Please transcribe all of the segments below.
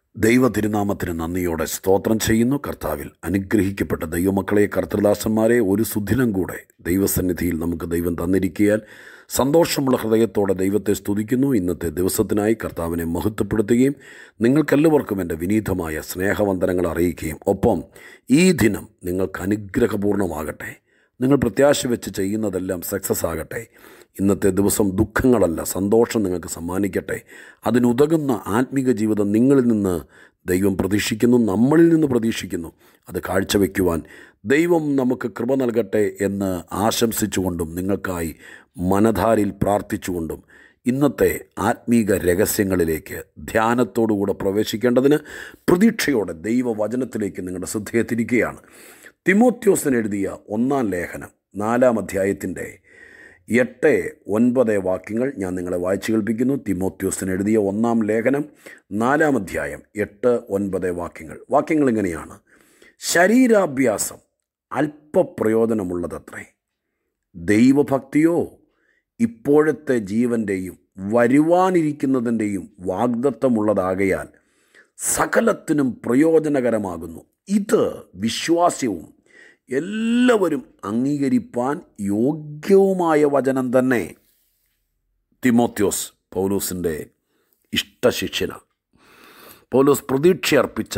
ദൈവ തിരുനാമത്തിന് നന്ദിയോടെ സ്തോത്രം ചെയ്യുന്നു കർത്താവിൽ അനുഗ്രഹിക്കപ്പെട്ട ദൈവമക്കളെ കർത്തൃദാസന്മാരെ ഒരു സുദിനം കൂടെ ദൈവസന്നിധിയിൽ നമുക്ക് ദൈവം തന്നിരിക്കിയാൽ സന്തോഷമുള്ള ഹൃദയത്തോടെ ദൈവത്തെ സ്തുതിക്കുന്നു ഇന്നത്തെ ദിവസത്തിനായി കർത്താവിനെ മഹത്വപ്പെടുത്തുകയും നിങ്ങൾക്കെല്ലാവർക്കും എൻ്റെ വിനീതമായ സ്നേഹവന്ദനങ്ങൾ അറിയിക്കുകയും ഒപ്പം ഈ ദിനം നിങ്ങൾക്ക് അനുഗ്രഹപൂർണ്ണമാകട്ടെ നിങ്ങൾ പ്രത്യാശ വെച്ച് ചെയ്യുന്നതെല്ലാം സക്സസ് ആകട്ടെ ഇന്നത്തെ ദിവസം ദുഃഖങ്ങളല്ല സന്തോഷം നിങ്ങൾക്ക് സമ്മാനിക്കട്ടെ അതിനുതകുന്ന ആത്മീക ജീവിതം നിങ്ങളിൽ നിന്ന് ദൈവം പ്രതീക്ഷിക്കുന്നു നമ്മളിൽ നിന്ന് പ്രതീക്ഷിക്കുന്നു അത് കാഴ്ചവെക്കുവാൻ ദൈവം നമുക്ക് കൃപ നൽകട്ടെ എന്ന് ആശംസിച്ചുകൊണ്ടും നിങ്ങൾക്കായി മനധാരിൽ പ്രാർത്ഥിച്ചുകൊണ്ടും ഇന്നത്തെ ആത്മീക രഹസ്യങ്ങളിലേക്ക് ധ്യാനത്തോടുകൂടെ പ്രവേശിക്കേണ്ടതിന് പ്രതീക്ഷയോടെ ദൈവവചനത്തിലേക്ക് നിങ്ങളുടെ ശ്രദ്ധയെ തിരിക്കുകയാണ് തിമോത്യോസിന് എഴുതിയ ഒന്നാം ലേഖനം നാലാം അധ്യായത്തിൻ്റെ എട്ട് ഒൻപത് വാക്യങ്ങൾ ഞാൻ നിങ്ങളെ വായിച്ചു കേൾപ്പിക്കുന്നു തിമോത്യോസിന് എഴുതിയ ഒന്നാം ലേഖനം നാലാം അധ്യായം എട്ട് ഒൻപത് വാക്യങ്ങൾ വാക്യങ്ങൾ ഇങ്ങനെയാണ് ശരീരാഭ്യാസം അല്പപ്രയോജനമുള്ളതത്രേ ദൈവഭക്തിയോ ഇപ്പോഴത്തെ ജീവൻ്റെയും വരുവാനിരിക്കുന്നതിൻ്റെയും വാഗ്ദത്തമുള്ളതാകയാൽ സകലത്തിനും പ്രയോജനകരമാകുന്നു ഇത് വിശ്വാസ്യവും എല്ലാവരും അംഗീകരിപ്പാൻ യോഗ്യവുമായ വചനം തന്നെ തിമോത്യോസ് പൗലൂസിൻ്റെ ഇഷ്ടശിഷ്യനാണ് പൗലോസ് പ്രതീക്ഷ അർപ്പിച്ച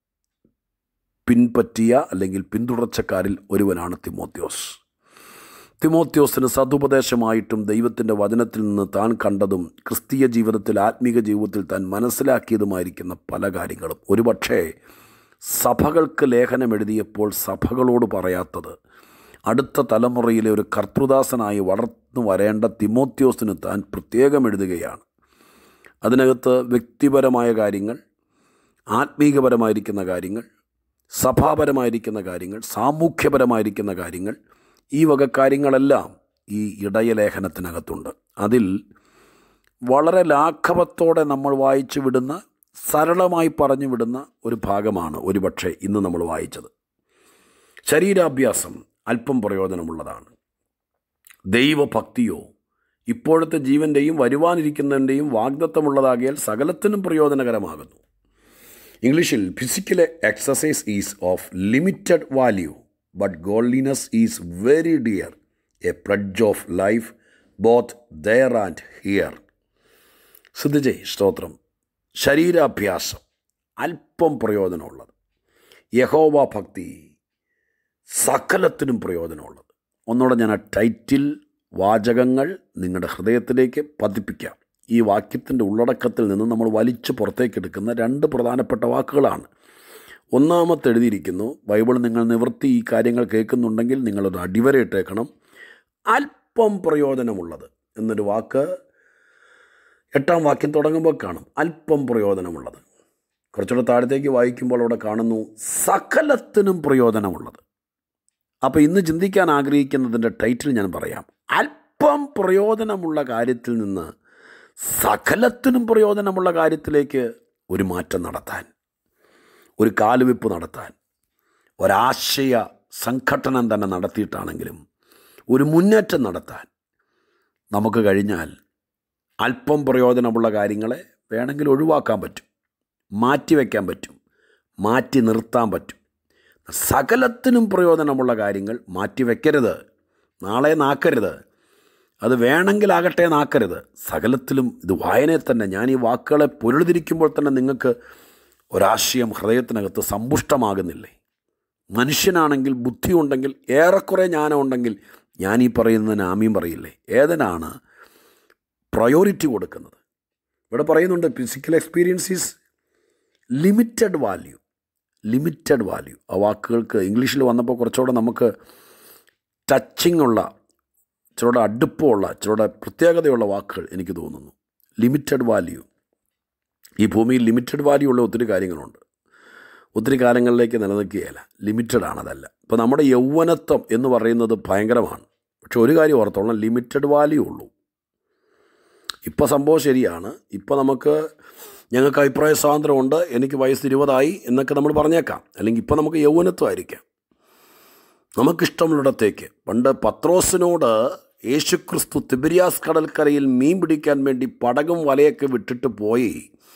പിൻപറ്റിയ അല്ലെങ്കിൽ പിന്തുടർച്ചക്കാരിൽ ഒരുവനാണ് തിമോത്യോസ് തിമോത്യോസിന് സതുപദേശമായിട്ടും ദൈവത്തിൻ്റെ വചനത്തിൽ നിന്ന് താൻ കണ്ടതും ക്രിസ്തീയ ജീവിതത്തിൽ ആത്മീക ജീവിതത്തിൽ താൻ മനസ്സിലാക്കിയതുമായിരിക്കുന്ന പല കാര്യങ്ങളും ഒരുപക്ഷേ സഭകൾക്ക് ലേഖനം എഴുതിയപ്പോൾ സഭകളോട് പറയാത്തത് അടുത്ത തലമുറയിലെ ഒരു കർത്തൃദാസനായി വളർന്നു വരേണ്ട തിമോത്യോസിന് താൻ പ്രത്യേകം എഴുതുകയാണ് അതിനകത്ത് വ്യക്തിപരമായ കാര്യങ്ങൾ ആത്മീകപരമായിരിക്കുന്ന കാര്യങ്ങൾ സഭാപരമായിരിക്കുന്ന കാര്യങ്ങൾ സാമൂഹ്യപരമായിരിക്കുന്ന കാര്യങ്ങൾ ഈ വക കാര്യങ്ങളെല്ലാം ഈ ഇടയലേഖനത്തിനകത്തുണ്ട് അതിൽ വളരെ ലാഘവത്തോടെ നമ്മൾ വായിച്ചു വിടുന്ന സരളമായി പറഞ്ഞു വിടുന്ന ഒരു ഭാഗമാണ് ഒരുപക്ഷെ ഇന്ന് നമ്മൾ വായിച്ചത് ശരീരാഭ്യാസം അല്പം പ്രയോജനമുള്ളതാണ് ദൈവഭക്തിയോ ഇപ്പോഴത്തെ ജീവൻ്റെയും വരുവാനിരിക്കുന്നതിൻ്റെയും വാഗ്ദത്തമുള്ളതാകിയാൽ സകലത്തിനും പ്രയോജനകരമാകുന്നു ഇംഗ്ലീഷിൽ physical exercise is of limited value but godliness is very dear a pledge of life both there and here ശ്രദ്ധിച്ചേ സ്തോത്രം ശരീരാഭ്യാസം അല്പം പ്രയോജനമുള്ളത് യഹോവ ഭക്തി സകലത്തിനും പ്രയോജനമുള്ളത് ഒന്നുകൂടെ ഞാൻ ആ ടൈറ്റിൽ വാചകങ്ങൾ നിങ്ങളുടെ ഹൃദയത്തിലേക്ക് പതിപ്പിക്കാം ഈ വാക്യത്തിൻ്റെ ഉള്ളടക്കത്തിൽ നിന്ന് നമ്മൾ വലിച്ചു പുറത്തേക്ക് എടുക്കുന്ന രണ്ട് പ്രധാനപ്പെട്ട വാക്കുകളാണ് ഒന്നാമത്തെ എഴുതിയിരിക്കുന്നു ബൈബിൾ നിങ്ങൾ നിവൃത്തി ഈ കാര്യങ്ങൾ കേൾക്കുന്നുണ്ടെങ്കിൽ നിങ്ങളൊരു അടിവര ഇട്ടേക്കണം അല്പം പ്രയോജനമുള്ളത് എന്നൊരു വാക്ക് എട്ടാം വാക്യം തുടങ്ങുമ്പോൾ കാണും അല്പം പ്രയോജനമുള്ളത് കുറച്ചുകൂടെ താഴത്തേക്ക് വായിക്കുമ്പോൾ അവിടെ കാണുന്നു സകലത്തിനും പ്രയോജനമുള്ളത് അപ്പോൾ ഇന്ന് ചിന്തിക്കാൻ ആഗ്രഹിക്കുന്നതിൻ്റെ ടൈറ്റിൽ ഞാൻ പറയാം അല്പം പ്രയോജനമുള്ള കാര്യത്തിൽ നിന്ന് സകലത്തിനും പ്രയോജനമുള്ള കാര്യത്തിലേക്ക് ഒരു മാറ്റം നടത്താൻ ഒരു കാലുവെപ്പ് നടത്താൻ ഒരാശയ സംഘട്ടനം തന്നെ നടത്തിയിട്ടാണെങ്കിലും ഒരു മുന്നേറ്റം നടത്താൻ നമുക്ക് കഴിഞ്ഞാൽ അല്പം പ്രയോജനമുള്ള കാര്യങ്ങളെ വേണമെങ്കിൽ ഒഴിവാക്കാൻ പറ്റും മാറ്റി വയ്ക്കാൻ പറ്റും മാറ്റി നിർത്താൻ പറ്റും സകലത്തിനും പ്രയോജനമുള്ള കാര്യങ്ങൾ മാറ്റി വയ്ക്കരുത് നാളെ നാക്കരുത് അത് വേണമെങ്കിലാകട്ടെ നാക്കരുത് സകലത്തിലും ഇത് വായനയിൽ തന്നെ ഞാൻ ഈ വാക്കുകളെ പൊരുതിരിക്കുമ്പോൾ തന്നെ നിങ്ങൾക്ക് ഒരാശയം ഹൃദയത്തിനകത്ത് സമ്പുഷ്ടമാകുന്നില്ലേ മനുഷ്യനാണെങ്കിൽ ബുദ്ധി ഉണ്ടെങ്കിൽ ഏറെക്കുറെ ജ്ഞാനം ഉണ്ടെങ്കിൽ ഞാൻ ഈ പറയുന്നതിന് ആമീം പറയില്ലേ ഏതിനാണ് പ്രയോറിറ്റി കൊടുക്കുന്നത് ഇവിടെ പറയുന്നുണ്ട് physical experience is limited value limited value ആ വാക്കുകൾക്ക് ഇംഗ്ലീഷിൽ വന്നപ്പോൾ കുറച്ചുകൂടെ നമുക്ക് ടച്ചിങ് ഉള്ള ഇച്ചിരൂടെ അടുപ്പമുള്ള ഇച്ചിരൂടെ പ്രത്യേകതയുള്ള വാക്കുകൾ എനിക്ക് തോന്നുന്നു ലിമിറ്റഡ് വാല്യൂ ഈ ഭൂമിയിൽ ലിമിറ്റഡ് വാല്യൂ ഉള്ള ഒത്തിരി കാര്യങ്ങളുണ്ട് ഒത്തിരി കാലങ്ങളിലേക്ക് നിലനിൽക്കുകയില്ല ലിമിറ്റഡ് ആണതല്ല ഇപ്പോൾ നമ്മുടെ യൗവനത്വം എന്ന് പറയുന്നത് ഭയങ്കരമാണ് പക്ഷെ ഒരു കാര്യം ഓർത്തോളം ലിമിറ്റഡ് വാല്യൂ ഉള്ളൂ ഇപ്പോൾ സംഭവം ശരിയാണ് ഇപ്പോൾ നമുക്ക് ഞങ്ങൾക്ക് അഭിപ്രായ സ്വാതന്ത്ര്യമുണ്ട് എനിക്ക് വയസ്സ് ഇരുപതായി എന്നൊക്കെ നമ്മൾ പറഞ്ഞേക്കാം അല്ലെങ്കിൽ ഇപ്പോൾ നമുക്ക് യൗവനത്വമായിരിക്കാം നമുക്കിഷ്ടമുള്ളിടത്തേക്ക് പണ്ട് പത്രോസിനോട് യേശുക്രിസ്തു തിബിരിയാസ് കടൽക്കരയിൽ മീൻ പിടിക്കാൻ വേണ്ടി പടകും വലയൊക്കെ വിട്ടിട്ട് പോയി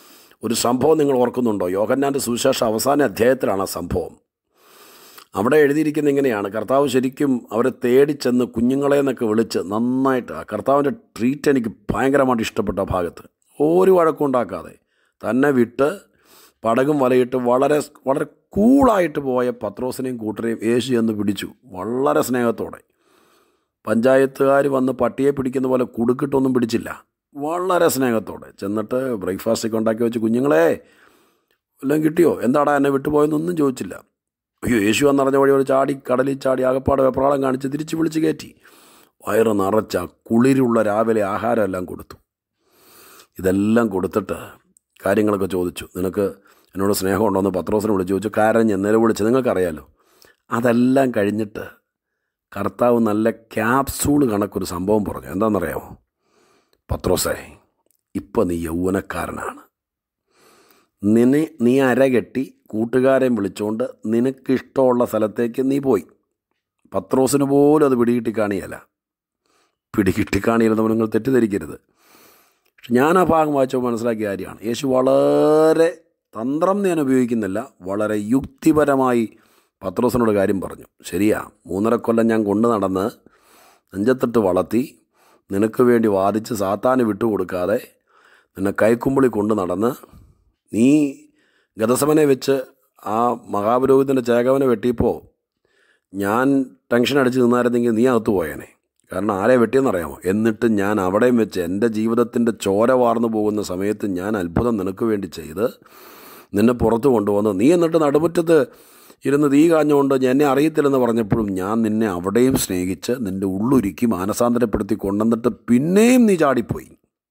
ഒരു സംഭവം നിങ്ങൾ ഓർക്കുന്നുണ്ടോ യോഹന്നാൻ്റെ സുവിശേഷ അവസാന അധ്യായത്തിലാണ് ആ സംഭവം അവിടെ എഴുതിയിരിക്കുന്ന ഇങ്ങനെയാണ് കർത്താവ് ശരിക്കും അവരെ തേടിച്ചെന്ന് കുഞ്ഞുങ്ങളെ എന്നൊക്കെ വിളിച്ച് നന്നായിട്ട് ആ കർത്താവിൻ്റെ ട്രീറ്റ് എനിക്ക് ഭയങ്കരമായിട്ട് ഇഷ്ടപ്പെട്ട ആ ഭാഗത്ത് ഒരു വഴക്കും ഉണ്ടാക്കാതെ തന്നെ വിട്ട് പടകും വലയിട്ട് വളരെ വളരെ കൂളായിട്ട് പോയ പത്രോസിനെയും കൂട്ടരെയും യേശു എന്ന് പിടിച്ചു വളരെ സ്നേഹത്തോടെ പഞ്ചായത്തുകാർ വന്ന് പട്ടിയെ പിടിക്കുന്ന പോലെ കുടുക്കിട്ടൊന്നും പിടിച്ചില്ല വളരെ സ്നേഹത്തോടെ ചെന്നിട്ട് ബ്രേക്ക്ഫാസ്റ്റൊക്കെ ഉണ്ടാക്കി വെച്ച് കുഞ്ഞുങ്ങളെ എല്ലാം കിട്ടിയോ എന്താടാ എന്നെ വിട്ടുപോയെന്നൊന്നും ചോദിച്ചില്ല അയ്യോ യേശു എന്നറിഞ്ഞ വഴി ഒരു ചാടി കടലിൽ ചാടി ആകപ്പാട് വെപ്രാളം കാണിച്ച് തിരിച്ച് വിളിച്ച് കയറ്റി വയറ് നിറച്ച കുളിരുള്ള രാവിലെ ആഹാരമെല്ലാം കൊടുത്തു ഇതെല്ലാം കൊടുത്തിട്ട് കാര്യങ്ങളൊക്കെ ചോദിച്ചു നിനക്ക് എന്നോട് സ്നേഹമുണ്ടോ എന്ന് പത്രോസിനെ വിളിച്ച് ചോദിച്ചു കരഞ്ഞ് നിലവിളിച്ച് നിങ്ങൾക്കറിയാലോ അതെല്ലാം കഴിഞ്ഞിട്ട് കർത്താവ് നല്ല ക്യാപ്സൂൾ കണക്കൊരു സംഭവം പറഞ്ഞു എന്താണെന്നറിയാമോ പത്രോസേ ഇപ്പം നീ യൗവനക്കാരനാണ് നിന്നെ നീ അരകെട്ടി കൂട്ടുകാരെ വിളിച്ചുകൊണ്ട് നിനക്കിഷ്ടമുള്ള സ്ഥലത്തേക്ക് നീ പോയി പത്രോസിന് പോലും അത് പിടികിട്ടി കാണിയല്ല പിടികിട്ടി കാണിയില്ലെന്ന് നിങ്ങൾ തെറ്റിദ്ധരിക്കരുത് പക്ഷെ ഞാൻ ആ ഭാഗം വായിച്ചപ്പോൾ മനസ്സിലാക്കിയ കാര്യമാണ് യേശു വളരെ തന്ത്രം ഞാൻ ഉപയോഗിക്കുന്നില്ല വളരെ യുക്തിപരമായി പത്രോസിനോട് കാര്യം പറഞ്ഞു ശരിയാ മൂന്നര കൊല്ലം ഞാൻ കൊണ്ടു നടന്ന് നെഞ്ചത്തിട്ട് വളർത്തി നിനക്ക് വേണ്ടി വാദിച്ച് സാത്താന് വിട്ടുകൊടുക്കാതെ നിന്നെ കൈക്കുമ്പിളി കൊണ്ടു നടന്ന് നീ ഗതസമനെ വെച്ച് ആ മഹാപുരോഹിതൻ്റെ ചേകവനെ വെട്ടിയപ്പോൾ ഞാൻ ടെൻഷൻ അടിച്ച് നിന്നായിരുന്നെങ്കിൽ നീ അകത്ത് പോയേനെ കാരണം ആരെ വെട്ടിയെന്നറിയാമോ എന്നിട്ട് ഞാൻ അവിടെയും വെച്ച് എൻ്റെ ജീവിതത്തിൻ്റെ ചോര വാർന്നു പോകുന്ന സമയത്ത് ഞാൻ അത്ഭുതം നിനക്ക് വേണ്ടി ചെയ്ത് നിന്നെ പുറത്ത് കൊണ്ടുവന്ന് നീ എന്നിട്ട് നടുമുറ്റത്ത് ഇരുന്ന് തീ കാഞ്ഞുകൊണ്ട് എന്നെ അറിയത്തില്ലെന്ന് പറഞ്ഞപ്പോഴും ഞാൻ നിന്നെ അവിടെയും സ്നേഹിച്ച് നിൻ്റെ ഉള്ളുരുക്കി മാനസാന്തരപ്പെടുത്തി കൊണ്ടുവന്നിട്ട് പിന്നെയും നീ ചാടിപ്പോയി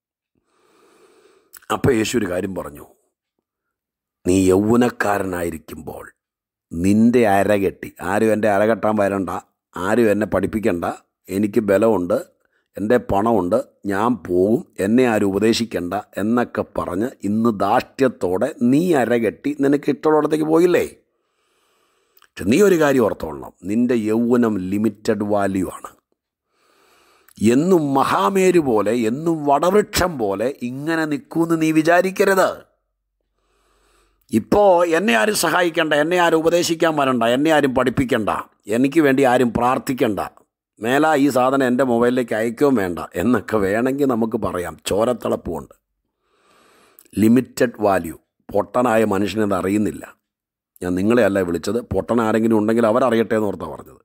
അപ്പോൾ യേശു ഒരു കാര്യം പറഞ്ഞു നീ യൗവനക്കാരനായിരിക്കുമ്പോൾ നിൻ്റെ അരകെട്ടി ആരും എൻ്റെ അരകെട്ടാൻ വരണ്ട ആരും എന്നെ പഠിപ്പിക്കണ്ട എനിക്ക് ബലമുണ്ട് എൻ്റെ പണമുണ്ട് ഞാൻ പോവും എന്നെ ആരും ഉപദേശിക്കണ്ട എന്നൊക്കെ പറഞ്ഞ് ഇന്ന് ദാഷ്ട്യത്തോടെ നീ അരകെട്ടി നിനക്ക് ഇഷ്ടമുള്ളിടത്തേക്ക് പോയില്ലേ പക്ഷെ നീ ഒരു കാര്യം ഓർത്തോളണം നിൻ്റെ യൗവനം ലിമിറ്റഡ് വാല്യൂ ആണ് എന്നും മഹാമേരു പോലെ എന്നും വടവൃക്ഷം പോലെ ഇങ്ങനെ നിൽക്കുമെന്ന് നീ വിചാരിക്കരുത് ഇപ്പോൾ എന്നെ ആരും സഹായിക്കണ്ട എന്നെ ആരും ഉപദേശിക്കാൻ വരണ്ട എന്നെ ആരും പഠിപ്പിക്കണ്ട എനിക്ക് വേണ്ടി ആരും പ്രാർത്ഥിക്കണ്ട മേല ഈ സാധനം എൻ്റെ മൊബൈലിലേക്ക് അയക്കുകയും വേണ്ട എന്നൊക്കെ വേണമെങ്കിൽ നമുക്ക് പറയാം ചോരത്തിളപ്പുണ്ട് ലിമിറ്റഡ് വാല്യൂ പൊട്ടനായ മനുഷ്യനത് അറിയുന്നില്ല ഞാൻ നിങ്ങളെ അല്ല വിളിച്ചത് പൊട്ടൻ ആരെങ്കിലും ഉണ്ടെങ്കിൽ അവരറിയട്ടെ എന്ന് ഓർത്താണ് പറഞ്ഞത്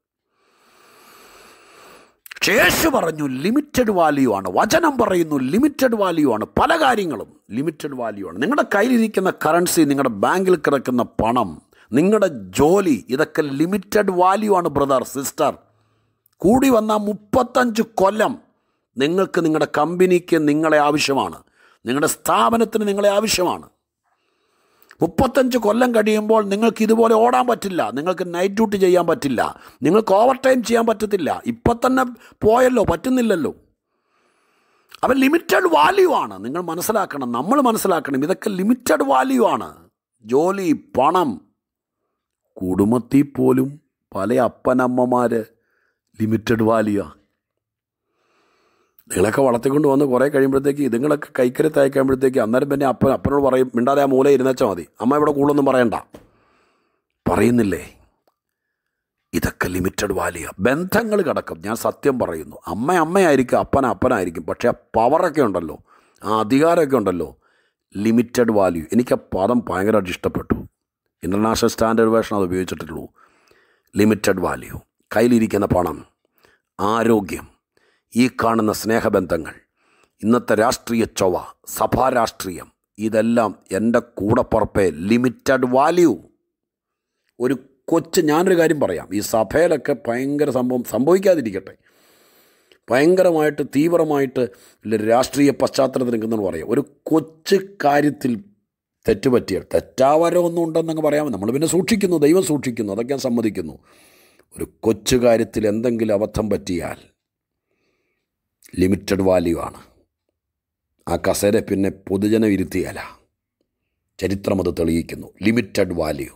യേശു പറഞ്ഞു ലിമിറ്റഡ് വാല്യൂ ആണ് വചനം പറയുന്നു ലിമിറ്റഡ് വാല്യൂ ആണ് പല കാര്യങ്ങളും ലിമിറ്റഡ് വാല്യൂ ആണ് നിങ്ങളുടെ കയ്യിലിരിക്കുന്ന കറൻസി നിങ്ങളുടെ ബാങ്കിൽ കിടക്കുന്ന പണം നിങ്ങളുടെ ജോലി ഇതൊക്കെ ലിമിറ്റഡ് വാല്യൂ ആണ് ബ്രദർ സിസ്റ്റർ കൂടി വന്ന മുപ്പത്തഞ്ച് കൊല്ലം നിങ്ങൾക്ക് നിങ്ങളുടെ കമ്പനിക്ക് നിങ്ങളെ ആവശ്യമാണ് നിങ്ങളുടെ സ്ഥാപനത്തിന് നിങ്ങളെ ആവശ്യമാണ് മുപ്പത്തഞ്ച് കൊല്ലം കഴിയുമ്പോൾ നിങ്ങൾക്ക് ഇതുപോലെ ഓടാൻ പറ്റില്ല നിങ്ങൾക്ക് നൈറ്റ് ഡ്യൂട്ടി ചെയ്യാൻ പറ്റില്ല നിങ്ങൾക്ക് ഓവർ ടൈം ചെയ്യാൻ പറ്റത്തില്ല ഇപ്പം തന്നെ പോയല്ലോ പറ്റുന്നില്ലല്ലോ അവൻ ലിമിറ്റഡ് വാല്യൂ ആണ് നിങ്ങൾ മനസ്സിലാക്കണം നമ്മൾ മനസ്സിലാക്കണം ഇതൊക്കെ ലിമിറ്റഡ് വാല്യൂ ആണ് ജോലി പണം കുടുംബത്തിൽ പോലും പല അപ്പനമ്മമാർ ലിമിറ്റഡ് വാല്യൂ നിങ്ങളൊക്കെ വളർത്തിക്കൊണ്ട് വന്ന് കുറേ കഴിയുമ്പോഴത്തേക്ക് ഇതുങ്ങളൊക്കെ കൈക്കരുത്ത് അയക്കുമ്പോഴത്തേക്ക് അന്നേരം പിന്നെ അപ്പൻ അപ്പനോട് പറയും മിണ്ടാതെ ആ മൂല ഇരുന്നച്ചാൽ മതി അമ്മ ഇവിടെ കൂടുതലൊന്നും പറയണ്ട പറയുന്നില്ലേ ഇതൊക്കെ ലിമിറ്റഡ് വാല്യൂ ബന്ധങ്ങൾ കിടക്കും ഞാൻ സത്യം പറയുന്നു അമ്മ അമ്മയായിരിക്കും അപ്പന അപ്പനായിരിക്കും പക്ഷേ ആ പവറൊക്കെ ഉണ്ടല്ലോ ആ അധികാരമൊക്കെ ഉണ്ടല്ലോ ലിമിറ്റഡ് വാല്യൂ എനിക്ക് ആ പദം ഭയങ്കരമായിട്ട് ഇഷ്ടപ്പെട്ടു ഇൻ്റർനാഷണൽ സ്റ്റാൻഡേർഡ് വേർഷൻ അത് ഉപയോഗിച്ചിട്ടുള്ളൂ ലിമിറ്റഡ് വാല്യൂ കയ്യിലിരിക്കുന്ന പണം ആരോഗ്യം ഈ കാണുന്ന സ്നേഹബന്ധങ്ങൾ ഇന്നത്തെ രാഷ്ട്രീയ ചൊവ്വ സഭാരാഷ്ട്രീയം ഇതെല്ലാം എൻ്റെ കൂടപ്പുറപ്പെ ലിമിറ്റഡ് വാല്യൂ ഒരു കൊച്ച് ഞാനൊരു കാര്യം പറയാം ഈ സഭയിലൊക്കെ ഭയങ്കര സംഭവം സംഭവിക്കാതിരിക്കട്ടെ ഭയങ്കരമായിട്ട് തീവ്രമായിട്ട് രാഷ്ട്രീയ പശ്ചാത്തലത്തിൽ നിൽക്കുന്നതെന്ന് പറയാം ഒരു കൊച്ചു കാര്യത്തിൽ തെറ്റുപറ്റിയ തെറ്റാവരോ ഒന്നും ഉണ്ടെന്നങ്ങ് പറയാം നമ്മൾ പിന്നെ സൂക്ഷിക്കുന്നു ദൈവം സൂക്ഷിക്കുന്നു അതൊക്കെ ഞാൻ സമ്മതിക്കുന്നു ഒരു കൊച്ചു കാര്യത്തിൽ എന്തെങ്കിലും അബദ്ധം പറ്റിയാൽ ലിമിറ്റഡ് വാല്യൂ ആണ് ആ കസേര പിന്നെ പൊതുജനം ഇരുത്തിയല്ല ചരിത്രം അത് തെളിയിക്കുന്നു ലിമിറ്റഡ് വാല്യൂ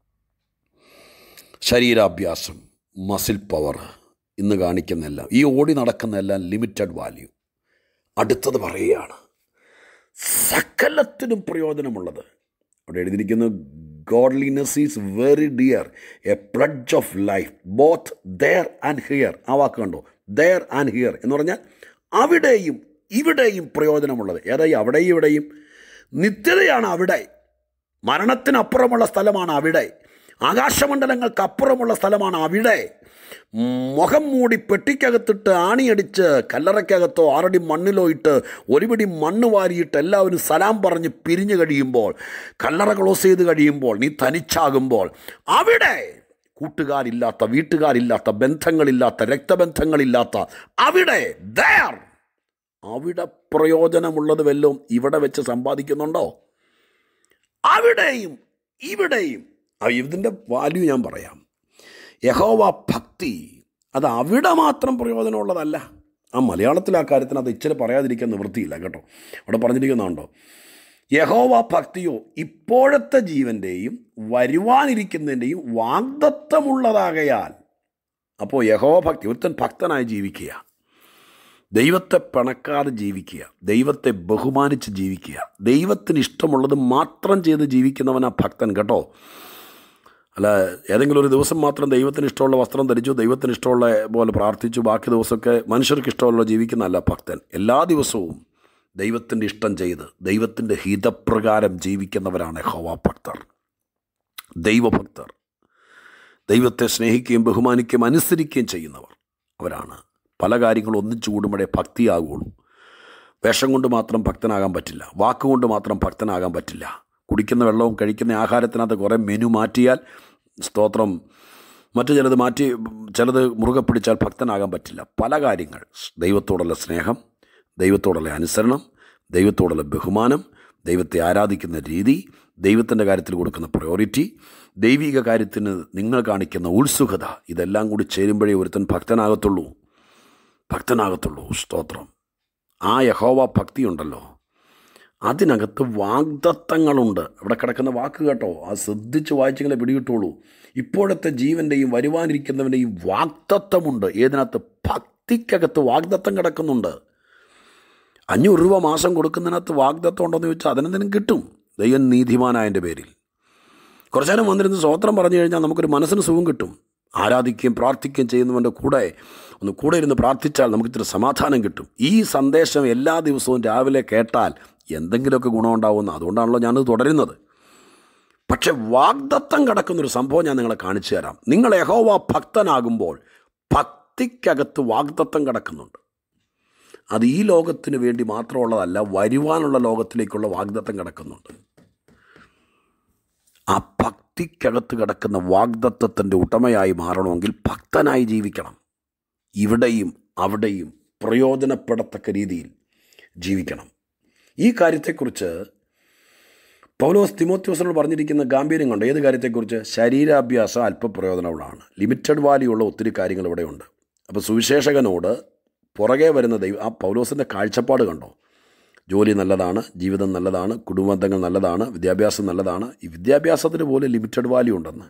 ശരീരാഭ്യാസം മസിൽ പവർ ഇന്ന് കാണിക്കുന്നെല്ലാം ഈ ഓടി നടക്കുന്നതെല്ലാം ലിമിറ്റഡ് വാല്യൂ അടുത്തത് പറയുകയാണ് സകലത്തിനും പ്രയോജനമുള്ളത് അവിടെ എഴുതിയിരിക്കുന്നു godliness is very dear a pledge of life both there and here ആ വാക്ക് കണ്ടോ ദെയർ ആൻഡ് ഹിയർ എന്ന് പറഞ്ഞാൽ അവിടെയും ഇവിടെയും പ്രയോജനമുള്ളത് ഏതായി അവിടെയും ഇവിടെയും നിത്യതയാണ് അവിടെ മരണത്തിനപ്പുറമുള്ള സ്ഥലമാണ് അവിടെ ആകാശമണ്ഡലങ്ങൾക്ക് അപ്പുറമുള്ള സ്ഥലമാണ് അവിടെ മുഖം മൂടി പെട്ടിക്കകത്തിട്ട് ആണിയടിച്ച് കല്ലറയ്ക്കകത്തോ ആറടി മണ്ണിലോ ഇട്ട് ഒരു പിടി മണ്ണ് വാരിയിട്ട് എല്ലാവരും സലാം പറഞ്ഞ് പിരിഞ്ഞു കഴിയുമ്പോൾ കല്ലറ ക്ലോസ് ചെയ്ത് കഴിയുമ്പോൾ നീ തനിച്ചാകുമ്പോൾ അവിടെ കൂട്ടുകാരില്ലാത്ത വീട്ടുകാരില്ലാത്ത ബന്ധങ്ങളില്ലാത്ത രക്തബന്ധങ്ങളില്ലാത്ത അവിടെ ദയർ അവിടെ പ്രയോജനമുള്ളത് വല്ലതും ഇവിടെ വെച്ച് സമ്പാദിക്കുന്നുണ്ടോ അവിടെയും ഇവിടെയും ആ, ഇതിൻ്റെ വാല്യൂ ഞാൻ പറയാം യഹോവ ഭക്തി അത് അവിടെ മാത്രം പ്രയോജനമുള്ളതല്ല ആ മലയാളത്തിൽ ആ കാര്യത്തിന് അത് ഇച്ചിരി പറയാതിരിക്കാൻ നിവൃത്തിയില്ല കേട്ടോ അവിടെ പറഞ്ഞിരിക്കുന്നുണ്ടോ യഹോവ ഭക്തിയോ ഇപ്പോഴത്തെ ജീവൻ്റെയും വരുവാനിരിക്കുന്നതിൻ്റെയും വാഗ്ദത്തമുള്ളതാകയാൽ അപ്പോൾ യഹോവ ഭക്തി ഒരുത്തൻ ഭക്തനായി ജീവിക്കുക ദൈവത്തെ പിണക്കാതെ ജീവിക്കുക ദൈവത്തെ ബഹുമാനിച്ച് ജീവിക്കുക ദൈവത്തിന് ഇഷ്ടമുള്ളത് മാത്രം ചെയ്ത് ജീവിക്കുന്നവനാ ഭക്തൻ കേട്ടോ അല്ല ഏതെങ്കിലും ഒരു ദിവസം മാത്രം ദൈവത്തിന് ഇഷ്ടമുള്ള വസ്ത്രം ധരിച്ചു ദൈവത്തിന് ഇഷ്ടമുള്ള പോലെ പ്രാർത്ഥിച്ചു ബാക്കി ദിവസമൊക്കെ മനുഷ്യർക്ക് ഇഷ്ടമുള്ള ജീവിക്കുന്നതല്ല ഭക്തൻ എല്ലാ ദിവസവും ദൈവത്തിൻ്റെ ഇഷ്ടം ചെയ്ത് ദൈവത്തിൻ്റെ ഹിതപ്രകാരം ജീവിക്കുന്നവരാണ് ഹോവ ഭക്തർ ദൈവഭക്തർ ദൈവത്തെ സ്നേഹിക്കുകയും ബഹുമാനിക്കുകയും അനുസരിക്കുകയും ചെയ്യുന്നവർ അവരാണ് പല കാര്യങ്ങളും ഒന്നിച്ചു കൂടുമ്പോഴേ ഭക്തിയാകുള്ളൂ വേഷം കൊണ്ട് മാത്രം ഭക്തനാകാൻ പറ്റില്ല വാക്കുകൊണ്ട് മാത്രം ഭക്തനാകാൻ പറ്റില്ല കുടിക്കുന്ന വെള്ളവും കഴിക്കുന്ന ആഹാരത്തിനകത്ത് കുറേ മെനു മാറ്റിയാൽ സ്തോത്രം മറ്റു ചിലത് മാറ്റി ചിലത് മുറുകെ പിടിച്ചാൽ ഭക്തനാകാൻ പറ്റില്ല പല കാര്യങ്ങൾ ദൈവത്തോടുള്ള സ്നേഹം ദൈവത്തോടുള്ള അനുസരണം ദൈവത്തോടുള്ള ബഹുമാനം ദൈവത്തെ ആരാധിക്കുന്ന രീതി ദൈവത്തിൻ്റെ കാര്യത്തിൽ കൊടുക്കുന്ന പ്രയോറിറ്റി ദൈവിക കാര്യത്തിന് നിങ്ങൾ കാണിക്കുന്ന ഉത്സുകത ഇതെല്ലാം കൂടി ചേരുമ്പോഴേ ഒരുത്തൻ ഭക്തനാകത്തുള്ളൂ ഭക്തനാകത്തുള്ളൂ സ്തോത്രം ആ യഹോവ ഭക്തിയുണ്ടല്ലോ അതിനകത്ത് വാഗ്ദത്തങ്ങളുണ്ട് അവിടെ കിടക്കുന്ന വാക്ക് കേട്ടോ ആ ശ്രദ്ധിച്ച് വായിച്ചെങ്കിലേ പിടികിട്ടുള്ളൂ ഇപ്പോഴത്തെ ജീവൻ്റെയും വരുവാനിരിക്കുന്നവൻ്റെയും വാഗ്ദത്തമുണ്ട് ഏതിനകത്ത് ഭക്തിക്കകത്ത് വാഗ്ദത്തം കിടക്കുന്നുണ്ട് അഞ്ഞൂറ് രൂപ മാസം കൊടുക്കുന്നതിനകത്ത് വാഗ്ദത്തം ഉണ്ടോയെന്ന് ചോദിച്ചാൽ അതിനെന്തെങ്കിലും കിട്ടും ദൈവം നീതിമാനായതിൻ്റെ പേരിൽ കുറച്ചു നേരം വന്നിരുന്ന് സ്വോത്രം പറഞ്ഞു കഴിഞ്ഞാൽ നമുക്കൊരു മനസ്സിന് സുഖം കിട്ടും ആരാധിക്കുകയും പ്രാർത്ഥിക്കുകയും ചെയ്യുന്നവൻ്റെ കൂടെ ഒന്ന് കൂടെ ഇരുന്ന് പ്രാർത്ഥിച്ചാൽ നമുക്ക് ഇത്തിരി സമാധാനം കിട്ടും ഈ സന്ദേശം എല്ലാ ദിവസവും രാവിലെ കേട്ടാൽ എന്തെങ്കിലുമൊക്കെ ഗുണമുണ്ടാവുമെന്ന് അതുകൊണ്ടാണല്ലോ ഞാനത് തുടരുന്നത് പക്ഷെ വാഗ്ദത്തം കിടക്കുന്നൊരു സംഭവം ഞാൻ നിങ്ങളെ കാണിച്ചു തരാം നിങ്ങൾ യഹോവ ഭക്തനാകുമ്പോൾ ഭക്തിക്കകത്ത് വാഗ്ദത്തം കിടക്കുന്നുണ്ട് അത് ഈ ലോകത്തിന് വേണ്ടി മാത്രമുള്ളതല്ല വരുവാനുള്ള ലോകത്തിലേക്കുള്ള വാഗ്ദത്തം കിടക്കുന്നുണ്ട് ആ ഭക്തിക്കകത്ത് കിടക്കുന്ന വാഗ്ദത്വത്തിൻ്റെ ഉടമയായി മാറണമെങ്കിൽ ഭക്തനായി ജീവിക്കണം ഇവിടെയും അവിടെയും പ്രയോജനപ്പെടത്തക്ക രീതിയിൽ ജീവിക്കണം ഈ കാര്യത്തെക്കുറിച്ച് പൗലോസ് തിമോത്യോസിനോട് പറഞ്ഞിരിക്കുന്ന ഗാംഭീര്യം കൊണ്ട് ഏത് കാര്യത്തെക്കുറിച്ച് ശരീരാഭ്യാസം അല്പപ്രയോജനമുള്ളതാണ് ലിമിറ്റഡ് വാല്യുള്ള ഒത്തിരി കാര്യങ്ങൾ ഇവിടെയുണ്ട് അപ്പോൾ സുവിശേഷകനോട് പുറകെ വരുന്ന ദൈവം ആ പൗലോസിൻ്റെ കാഴ്ചപ്പാട് കണ്ടോ ജോലി നല്ലതാണ് ജീവിതം നല്ലതാണ് കുടുംബബന്ധങ്ങൾ നല്ലതാണ് വിദ്യാഭ്യാസം നല്ലതാണ് ഈ വിദ്യാഭ്യാസത്തിന് പോലും ലിമിറ്റഡ് വാല്യൂ ഉണ്ടെന്ന്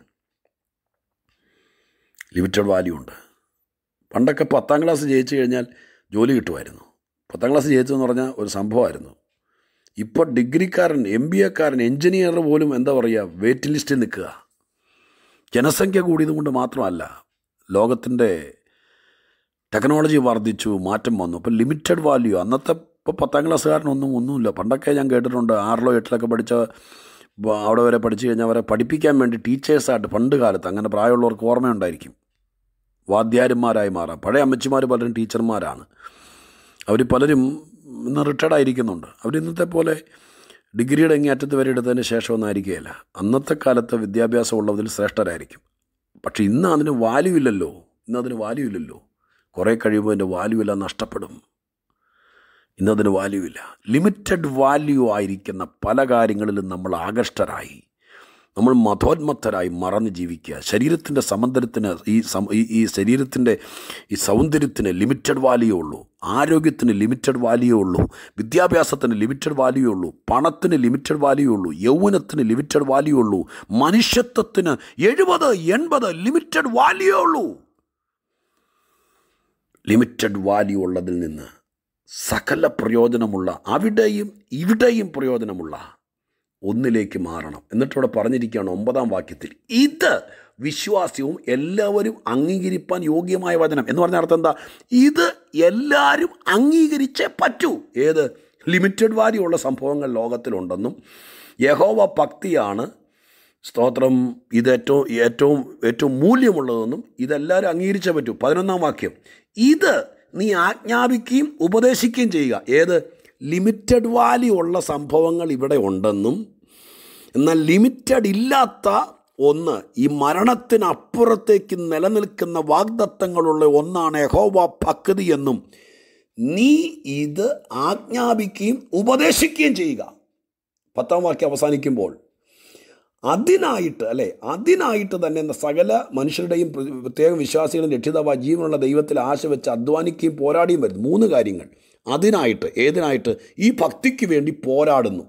ലിമിറ്റഡ് വാല്യൂ ഉണ്ട് പണ്ടൊക്കെ പത്താം ക്ലാസ് ജയിച്ചു കഴിഞ്ഞാൽ ജോലി കിട്ടുമായിരുന്നു പത്താം ക്ലാസ് ജയിച്ചതെന്ന് പറഞ്ഞാൽ ഒരു സംഭവമായിരുന്നു ഇപ്പോൾ ഡിഗ്രിക്കാരൻ എം ബി എക്കാരൻ എഞ്ചിനീയർ പോലും എന്താ പറയുക വെയിറ്റ് ലിസ്റ്റിൽ നിൽക്കുക ജനസംഖ്യ കൂടിയത് കൊണ്ട് മാത്രമല്ല ലോകത്തിൻ്റെ ടെക്നോളജി വർദ്ധിച്ചു മാറ്റം വന്നു അപ്പോൾ ലിമിറ്റഡ് വാല്യൂ അന്നത്തെ ഇപ്പോൾ പത്താം ക്ലാസ്സുകാരനൊന്നും ഒന്നുമില്ല പണ്ടൊക്കെ ഞാൻ കേട്ടിട്ടുണ്ട് ആറിലോ എട്ടിലൊക്കെ പഠിച്ച ബ- അവിടെ വരെ പഠിച്ചു കഴിഞ്ഞാൽ അവരെ പഠിപ്പിക്കാൻ വേണ്ടി ടീച്ചേഴ്സായിട്ട് പണ്ട് കാലത്ത് അങ്ങനെ പ്രായമുള്ളവർക്ക് ഓർമ്മയുണ്ടായിരിക്കും വാദ്യാരന്മാരായി മാറാം പഴയ അമ്മച്ചിമാർ പലരും ടീച്ചർമാരാണ് അവർ പലരും ഇന്ന് റിട്ടയർഡ് ആയിരിക്കുന്നുണ്ട് അവർ ഇന്നത്തെ പോലെ ഡിഗ്രിയുടെ അങ്ങേ അറ്റത്ത് വരെ എടുത്തതിന് ശേഷമൊന്നും ആയിരിക്കുകയില്ല അന്നത്തെ കാലത്ത് വിദ്യാഭ്യാസം ഉള്ളതിൽ ശ്രേഷ്ഠരായിരിക്കും പക്ഷേ ഇന്ന് അതിന് വാല്യൂ ഇല്ലല്ലോ ഇന്ന് അതിന് വാല്യൂ ഇല്ലല്ലോ കുറേ കഴിയുമ്പോൾ അതിൻ്റെ വാല്യൂ എല്ലാം നഷ്ടപ്പെടും ഇന്നതിന് വാല്യൂ ഇല്ല ലിമിറ്റഡ് വാല്യൂ ആയിരിക്കുന്ന പല കാര്യങ്ങളിലും നമ്മൾ ആകർഷ്ടരായി നമ്മൾ മതോന്മത്തരായി മറന്ന് ജീവിക്കുക ശരീരത്തിൻ്റെ സമന്തരത്തിന് ഈ സം ഈ- ഈ ശരീരത്തിൻ്റെ ഈ സൗന്ദര്യത്തിന് ലിമിറ്റഡ് വാല്യൂ ഉള്ളൂ ആരോഗ്യത്തിന് ലിമിറ്റഡ് വാല്യൂ ഉള്ളൂ വിദ്യാഭ്യാസത്തിന് ലിമിറ്റഡ് വാല്യൂ ഉള്ളൂ പണത്തിന് ലിമിറ്റഡ് വാല്യൂ ഉള്ളൂ യൗവനത്തിന് ലിമിറ്റഡ് വാല്യൂ ഉള്ളൂ മനുഷ്യത്വത്തിന് എഴുപത് എൺപത് ലിമിറ്റഡ് വാല്യൂ ഉള്ളൂ ലിമിറ്റഡ് വാല്യൂ ഉള്ളതിൽ നിന്ന് സകല പ്രയോജനമുള്ള അവിടെയും ഇവിടെയും പ്രയോജനമുള്ള ഒന്നിലേക്ക് മാറണം എന്നിട്ട് ഇവിടെ പറഞ്ഞിരിക്കുകയാണ് ഒമ്പതാം വാക്യത്തിൽ ഇത് വിശ്വാസ്യവും എല്ലാവരും അംഗീകരിപ്പാൻ യോഗ്യമായ വചനം എന്ന് പറഞ്ഞ അർത്ഥം എന്താ ഇത് എല്ലാവരും അംഗീകരിച്ചേ പറ്റൂ ഏത് ലിമിറ്റഡ് വാല്യൂ ഉള്ള സംഭവങ്ങൾ ലോകത്തിലുണ്ടെന്നും യഹോവ ഭക്തിയാണ് സ്തോത്രം ഇത് ഏറ്റവും ഏറ്റവും ഏറ്റവും മൂല്യമുള്ളതെന്നും ഇതെല്ലാവരും അംഗീകരിച്ചേ പറ്റൂ പതിനൊന്നാം വാക്യം ഇത് നീ ആജ്ഞാപിക്കുകയും ഉപദേശിക്കുകയും ചെയ്യുക ഏത് ലിമിറ്റഡ് വാല്യൂ ഉള്ള സംഭവങ്ങൾ ഇവിടെ ഉണ്ടെന്നും എന്നാൽ ലിമിറ്റഡ് ഇല്ലാത്ത ഒന്ന് ഈ മരണത്തിനപ്പുറത്തേക്ക് നിലനിൽക്കുന്ന വാഗ്ദത്തങ്ങളുള്ള ഒന്നാണ് യഹോവ ഭക്തി എന്നും നീ ഇത് ആജ്ഞാപിക്കുകയും ഉപദേശിക്കുകയും ചെയ്യുക പത്താം വാക്യം അവസാനിക്കുമ്പോൾ അതിനായിട്ട് അല്ലേ അതിനായിട്ട് തന്നെ സകല മനുഷ്യരുടെയും പ്രത്യേക വിശ്വാസികളും രക്ഷിതാവ ജീവനുള്ള ദൈവത്തിൽ ആശ വെച്ച് അധ്വാനിക്കുകയും പോരാടിയും വരുന്നു മൂന്ന് കാര്യങ്ങൾ അതിനായിട്ട് ഏതിനായിട്ട് ഈ ഭക്തിക്ക് വേണ്ടി പോരാടുന്നു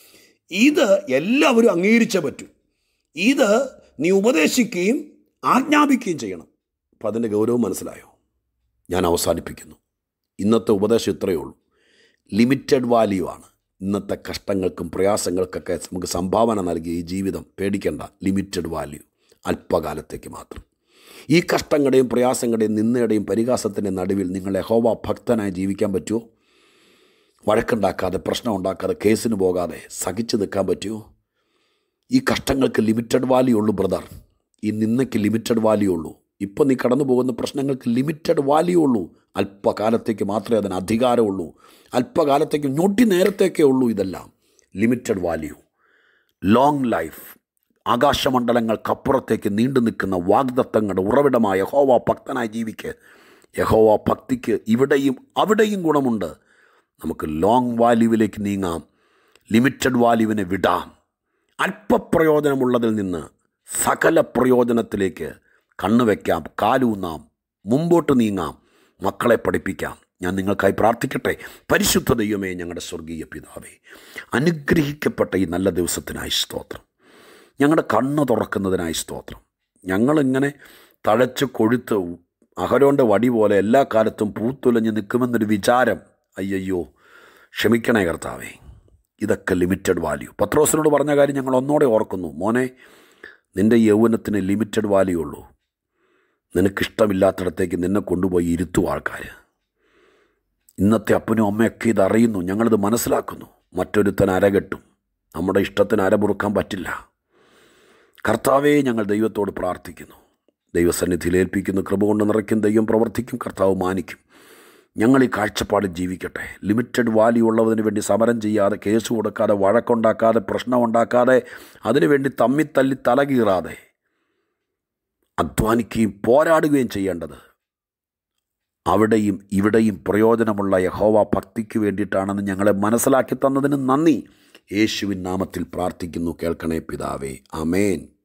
ഇത് എല്ലാവരും അംഗീകരിച്ചേ പറ്റൂ ഇത് നീ ഉപദേശിക്കുകയും ആജ്ഞാപിക്കുകയും ചെയ്യണം അപ്പം അതിൻ്റെ ഗൗരവം മനസ്സിലായോ ഞാൻ അവസാനിപ്പിക്കുന്നു ഇന്നത്തെ ഉപദേശം ഇത്രയേ ഉള്ളൂ ലിമിറ്റഡ് വാല്യൂ ആണ് ഇന്നത്തെ കഷ്ടങ്ങൾക്കും പ്രയാസങ്ങൾക്കൊക്കെ നമുക്ക് സംഭാവന നൽകിയ ഈ ജീവിതം പേടിക്കേണ്ട ലിമിറ്റഡ് വാല്യൂ അല്പകാലത്തേക്ക് മാത്രം ഈ കഷ്ടങ്ങളുടെയും പ്രയാസങ്ങളുടെയും നിന്നയുടെയും പരിഹാസത്തിൻ്റെ നടുവിൽ നിങ്ങൾ യഹോവ ഭക്തനായി ജീവിക്കാൻ പറ്റുമോ വഴക്കുണ്ടാക്കാതെ പ്രശ്നം ഉണ്ടാക്കാതെ കേസിന് പോകാതെ സഹിച്ചു നിൽക്കാൻ പറ്റുമോ ഈ കഷ്ടങ്ങൾക്ക് ലിമിറ്റഡ് വാല്യൂ ഉള്ളൂ ബ്രദർ ഈ നിന്നയ്ക്ക് ലിമിറ്റഡ് വാല്യൂ ഉള്ളൂ ഇപ്പോൾ നീ കടന്നു പോകുന്ന പ്രശ്നങ്ങൾക്ക് ലിമിറ്റഡ് വാല്യൂ ഉള്ളൂ അല്പകാലത്തേക്ക് മാത്രമേ അതിന് അധികാരമുള്ളൂ അല്പകാലത്തേക്ക് ഞൊട്ടി നേരത്തേക്കേ ഉള്ളൂ ഇതെല്ലാം ലിമിറ്റഡ് വാല്യൂ ലോങ് ലൈഫ് ആകാശമണ്ഡലങ്ങൾക്കപ്പുറത്തേക്ക് നീണ്ടു നിൽക്കുന്ന വാഗ്ദത്തങ്ങളുടെ ഉറവിടമായ യഹോവ ഭക്തനായി ജീവിക്ക് യഹോവ ഭക്തിക്ക് ഇവിടെയും അവിടെയും ഗുണമുണ്ട് നമുക്ക് ലോങ് വാല്യൂവിലേക്ക് നീങ്ങാം ലിമിറ്റഡ് വാല്യൂവിനെ വിടാം അല്പപ്രയോജനമുള്ളതിൽ നിന്ന് സകല പ്രയോജനത്തിലേക്ക് കണ്ണുവെക്കാം കാലൂന്നാം മുമ്പോട്ട് നീങ്ങാം മക്കളെ പഠിപ്പിക്കാം ഞാൻ നിങ്ങൾക്കായി പ്രാർത്ഥിക്കട്ടെ പരിശുദ്ധ ദൈവമേ ഞങ്ങളുടെ സ്വർഗീയ പിതാവേ അനുഗ്രഹിക്കപ്പെട്ട ഈ നല്ല ദിവസത്തിനായി സ്തോത്രം ഞങ്ങളുടെ കണ്ണ് തുറക്കുന്നതിനായി സ്തോത്രം ഞങ്ങളിങ്ങനെ തഴച്ച് കൊഴുത്ത് അഹരോൻ്റെ വടി പോലെ എല്ലാ കാലത്തും പൂത്തുലഞ്ഞ് നിൽക്കുമെന്നൊരു വിചാരം അയ്യയ്യോ ക്ഷമിക്കണേ കർത്താവേ ഇതൊക്കെ ലിമിറ്റഡ് വാല്യൂ പത്രോസിനോട് പറഞ്ഞ കാര്യം ഞങ്ങൾ ഒന്നോടെ ഓർക്കുന്നു മോനെ നിൻ്റെ യൗവനത്തിന് ലിമിറ്റഡ് വാല്യൂ ഉള്ളൂ നിനക്കിഷ്ടമില്ലാത്തിടത്തേക്ക് നിന്നെ കൊണ്ടുപോയി ഇരുത്തും ആൾക്കാർ ഇന്നത്തെ അപ്പനും അമ്മയൊക്കെ ഇതറിയുന്നു ഞങ്ങളിത് മനസ്സിലാക്കുന്നു മറ്റൊരുത്തൻ അരകെട്ടും നമ്മുടെ ഇഷ്ടത്തിന് അരമുറുക്കാൻ പറ്റില്ല കർത്താവേ ഞങ്ങൾ ദൈവത്തോട് പ്രാർത്ഥിക്കുന്നു ദൈവസന്നിധിയിൽ ഏൽപ്പിക്കുന്നു കൃപ കൊണ്ട് നിറയ്ക്കും ദൈവം പ്രവർത്തിക്കും കർത്താവ് മാനിക്കും ഞങ്ങൾ ഈ കാഴ്ചപ്പാടിൽ ജീവിക്കട്ടെ ലിമിറ്റഡ് വാല്യൂ ഉള്ളതിന് വേണ്ടി സമരം ചെയ്യാതെ കേസ് കൊടുക്കാതെ വഴക്കുണ്ടാക്കാതെ പ്രശ്നമുണ്ടാക്കാതെ അതിനുവേണ്ടി തമ്മിത്തല്ലി തലകീറാതെ അധ്വാനിക്കുകയും പോരാടുകയും ചെയ്യേണ്ടത് അവിടെയും ഇവിടെയും പ്രയോജനമുള്ള യഹോവ ഭക്തിക്ക് വേണ്ടിയിട്ടാണെന്ന് ഞങ്ങളെ മനസ്സിലാക്കി തന്നതിന് നന്ദി യേശുവിൻ നാമത്തിൽ പ്രാർത്ഥിക്കുന്നു കേൾക്കണേ പിതാവേ അമേൻ